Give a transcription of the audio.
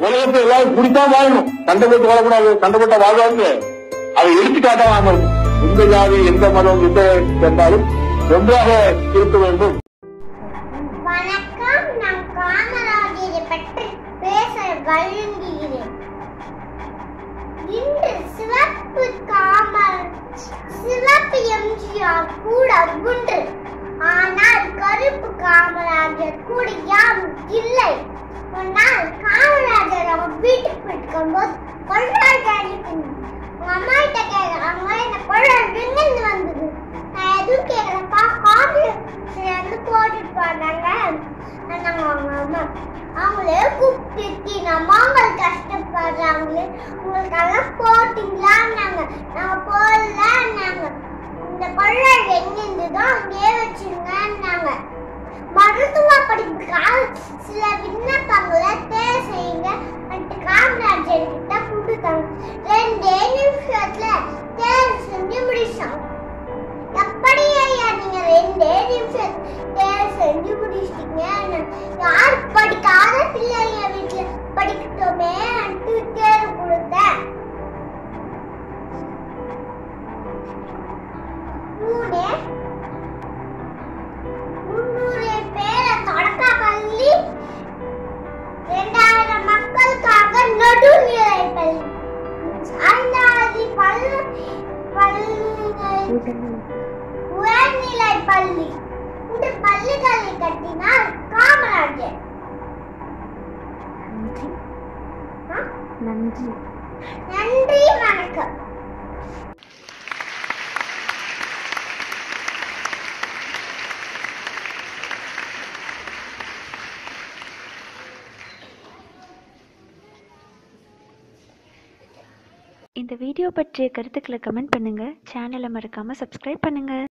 உலகத்தை எல்லாரும் குடித்தான் வாழணும் சண்டை போட்டு வாழக்கூடாது சண்டை போட்டா வாழ்வாங்க அதை எடுத்துக்காட்டா நாம இருக்கணும். எந்த ஜாதி எந்த மதம் எந்த இருந்தாலும் ஒன்றாக இருக்க வேண்டும் வணக்கம் நான் காமராஜரை பற்றி பேச வழங்குகிறேன் இன்று சிவப்பு காமல் சிவப்பு எம்ஜிஆர் கூட உண்டு ஆனால் கருப்பு காமராஜர் கூட யாரும் இல்லை ஒரு நாள் காமராஜர் அவங்க வீட்டுக்கு போயிட்டு இருக்கும்போது கொள்ளாஜர் உங்க அம்மா கிட்ட கேக்குறாங்க இந்த கொள்ளாஜ் எங்கிருந்து வந்தது நான் எதுவும் கேட்கலப்பா காங்கிரஸ் வந்து போட்டுட்டு போனாங்க நாங்க அவங்க அம்மா அவங்களே கூப்பிட்டு நம்ம அவங்க கஷ்டப்படுறாங்களே உங்களுக்கெல்லாம் போட்டீங்களா நாங்க நாங்க போடல நாங்க இந்த கொள்ளை எங்க இருந்ததோ அங்கேயே வச்சிருங்க நாங்க மருத்துவ படிப்புக்காக சில விண்ணப்பங்களை தேர்வு செய்யுங்க அன்ட்டு காமராஜர் கிட்ட கொடுத்தாங்க ரெண்டே நிமிஷத்துல தேர்வு செஞ்சு முடிச்சாங்க எப்படி ஐயா நீங்க ரெண்டே நிமிஷம் தேர்வு செஞ்சு முடிச்சிட்டீங்க யார் படிக்காத பிள்ளைங்க வீட்டுல படிக்கட்டுமே அன்ட்டு தேர்வு கொடுத்தேன் மூணு முன்னூறு பேரை தொடக்க பள்ளி இரண்டாயிரம் மக்களுக்காக நடுநிலை பள்ளி ஐந்தாவது பள்ளி பள்ளிகள் உயர்நிலை பள்ளி இந்த பள்ளிகளை கட்டினார் காமராஜர் நன்றி ஆ? நன்றி நன்றி வணக்கம் இந்த வீடியோ பற்றிய கருத்துக்களை கமெண்ட் பண்ணுங்க சேனலை மறக்காம சப்ஸ்கிரைப் பண்ணுங்க